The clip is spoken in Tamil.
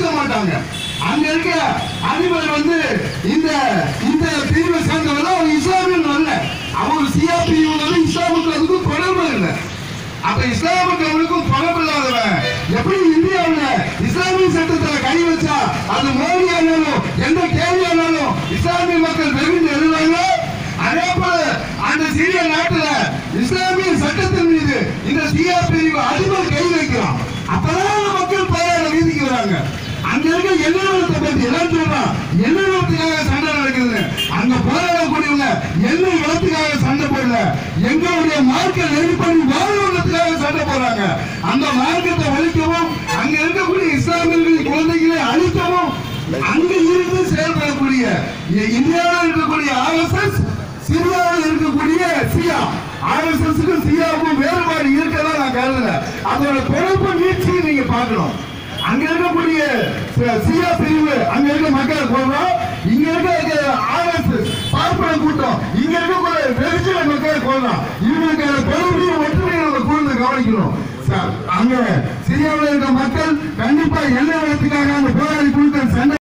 திருத்த மாட்டாங்க அங்க இருக்க அதிபர் வந்து இந்த இந்த பிரிவை சேர்ந்தவர் அவர் இஸ்லாமியன் அல்ல அவர் சிஆர்பியூ வந்து இஸ்லாமுக்கு அதுக்கும் தொடர்பு இல்லை அப்ப இஸ்லாமுக்கு அவனுக்கும் தொடர்பு இல்லாதவன் எப்படி இந்தியாவுல இஸ்லாமிய சட்டத்துல கை வச்சா அது மோடி ஆனாலும் எந்த கேள்வி ஆனாலும் இஸ்லாமிய மக்கள் வெகுண்டு எழுதுவாங்க அதே போல அந்த சிறிய நாட்டுல இஸ்லாமிய சட்டத்தின் மீது இந்த சிஆர் பிரிவு அதிபர் கை வைக்கிறான் அப்பதான் அந்த மக்கள் போராட வீதிக்கு வராங்க அங்க இருக்க எண்ணெய் பத்தி எல்லாம் சொல்றான் எண்ணெய் வளத்துக்காக சண்டை நடக்குது அங்க போராடக்கூடியவங்க எண்ணெய் வளத்துக்காக சண்டை போடல எங்களுடைய மார்க்க நெருப்படி வாழ்வதற்காக சண்டை போடுறாங்க அந்த மார்க்கத்தை ஒழிக்கவும் அங்க இருக்கக்கூடிய இஸ்லாமியர்களின் குழந்தைகளை அழிக்கவும் அங்க இருந்து செயல்படக்கூடிய இ- இந்தியாவில் இருக்கக்கூடிய ஆர்எஸ்எஸ் சிரியாவில் இருக்கக்கூடிய சியா ஆர்எஸ்எஸ்க்கும் சியாவுக்கும் வேறுபாடு இருக்கதா நான் கருதல அதோட தொடர்பு நீட்சியை நீங்க பார்க்கணும் அங்க இருக்கக்கூடிய சி- சியா பிரிவு அங்க இருக்க மக்கள் கொள்றோம் இங்க இருக்க ஆர்எஸ்எஸ் பார்ப்பன கூட்டம் இங்க இருக்கக்கூடிய வெறிச்சில மக்கள் கொள்றோம் இவங்களுக்கான தொடர்பையும் ஒற்றுமையை நம்ம கூர்ந்து கவனிக்கணும் சார் அங்க சிரியாவில் இருக்க மக்கள் கண்டிப்பா எண்ணெய் வளத்துக்காக அந்த போராடி கொடுத்த சண்டை